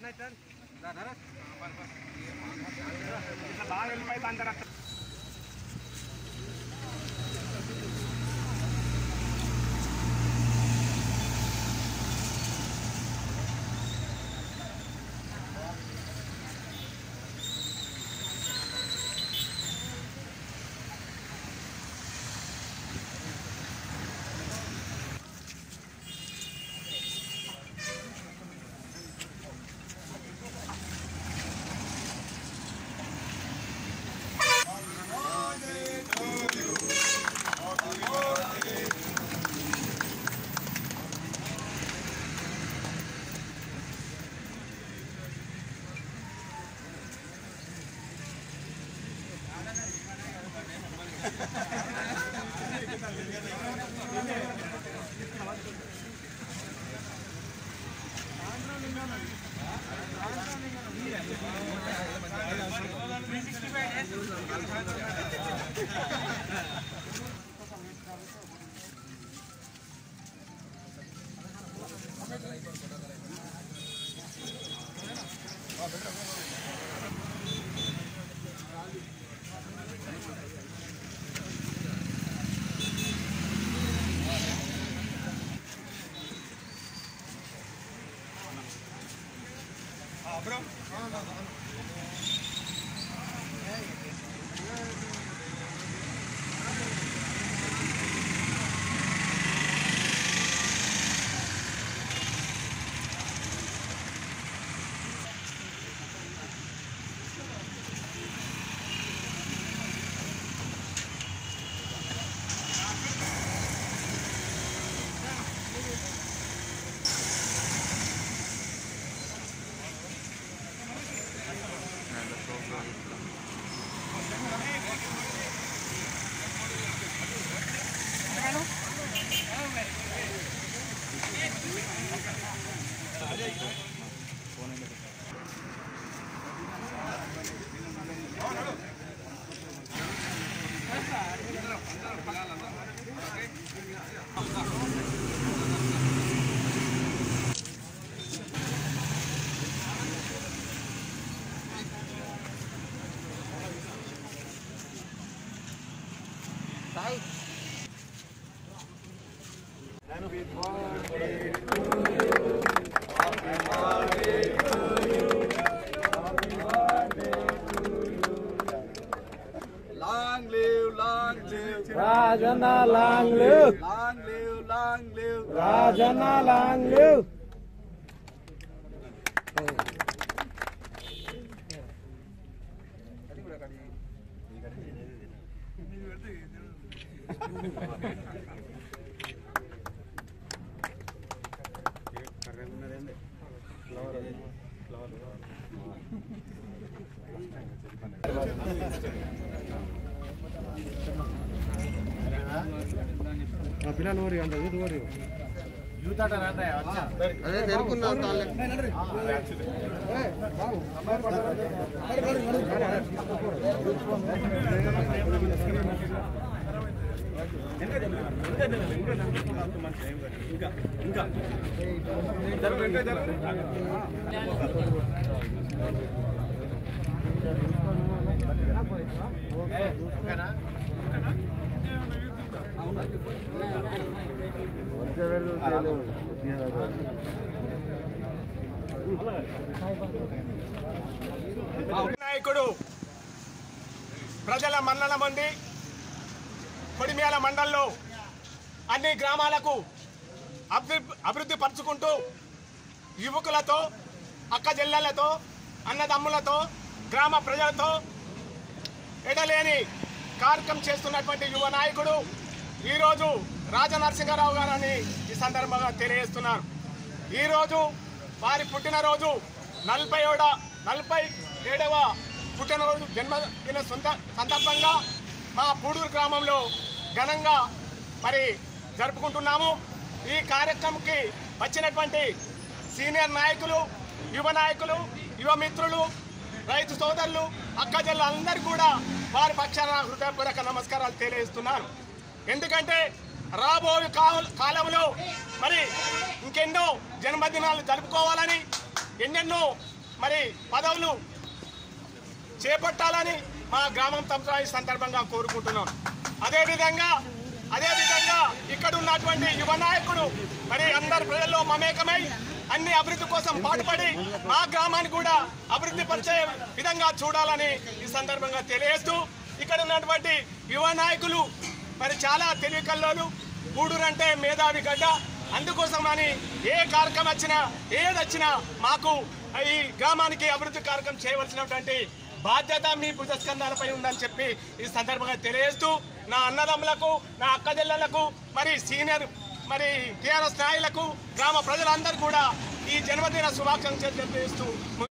బాగా వెళ్ళిపోయింది అందరూ Long live, long live, Rajanna long live long live, long live. Rajanna long live పిల్లలు ఊరి అంత యూత్ ఊరి అదే తెలుకున్నాం తాళ్ళే నాయకుడు ప్రజల మన్నన పొంది కొడిమ్యాల మండలంలో అన్ని గ్రామాలకు అభివృద్ధి అభివృద్ధి పరుచుకుంటూ యువకులతో అక్క చెల్లెలతో అన్నదమ్ములతో గ్రామ ప్రజలతో ఎడలేని కార్యక్రమం చేస్తున్నటువంటి యువ నాయకుడు ఈరోజు రాజనరసింహారావు గారని ఈ సందర్భంగా తెలియజేస్తున్నారు ఈరోజు వారి పుట్టినరోజు నలభై ఏడ నలభై ఏడవ పుట్టినరోజు జన్మదిన సొంత సందర్భంగా మా పూడూరు గ్రామంలో ఘనంగా మరి జరుపుకుంటున్నాము ఈ కార్యక్రమంకి వచ్చినటువంటి సీనియర్ నాయకులు యువ నాయకులు యువ మిత్రులు రైతు సోదరులు అక్కజల్లు అందరూ కూడా వారి పక్షాన హృదయపూర్వక నమస్కారాలు తెలియజేస్తున్నాను ఎందుకంటే రాబోయే కాల- కాలంలో మరి ఇంకెన్నో జన్మదినాలు జరుపుకోవాలని ఎన్నెన్నో మరి పదవులు చేపట్టాలని మా గ్రామం తరఫున ఈ సందర్భంగా కోరుకుంటున్నాం అదేవిధంగా అదేవిధంగా ఇక్కడ ఉన్నటువంటి యువ నాయకుడు మరి అందరు ప్రజల్లో మమేకమై అన్ని అభివృద్ధి కోసం పాటుపడి మా గ్రామాన్ని కూడా అభివృద్ధి పరిచే విధంగా చూడాలని ఈ సందర్భంగా తెలియజేస్తూ ఇక్కడ ఉన్నటువంటి యువ నాయకులు మరి చాలా తెలివికల్లోను గూడూరంటే మేధావి గడ్డ అందుకోసమని ఏ కార్యక్రమం వచ్చినా ఏదొచ్చినా మాకు ఈ గ్రామానికి అభివృద్ధి కార్యక్రమం చేయవలసినటువంటి బాధ్యత మీ భుజస్కంధాలపై ఉందని చెప్పి ఈ సందర్భంగా తెలియజేస్తూ నా అన్నదమ్ములకు నా అక్క చెల్లెళ్లకు మరి సీనియర్ మరి టీఆర్ఎస్ నాయకులకు గ్రామ ప్రజలందరూ కూడా ఈ జన్మదిన శుభాకాంక్షలు తెలియజేస్తూ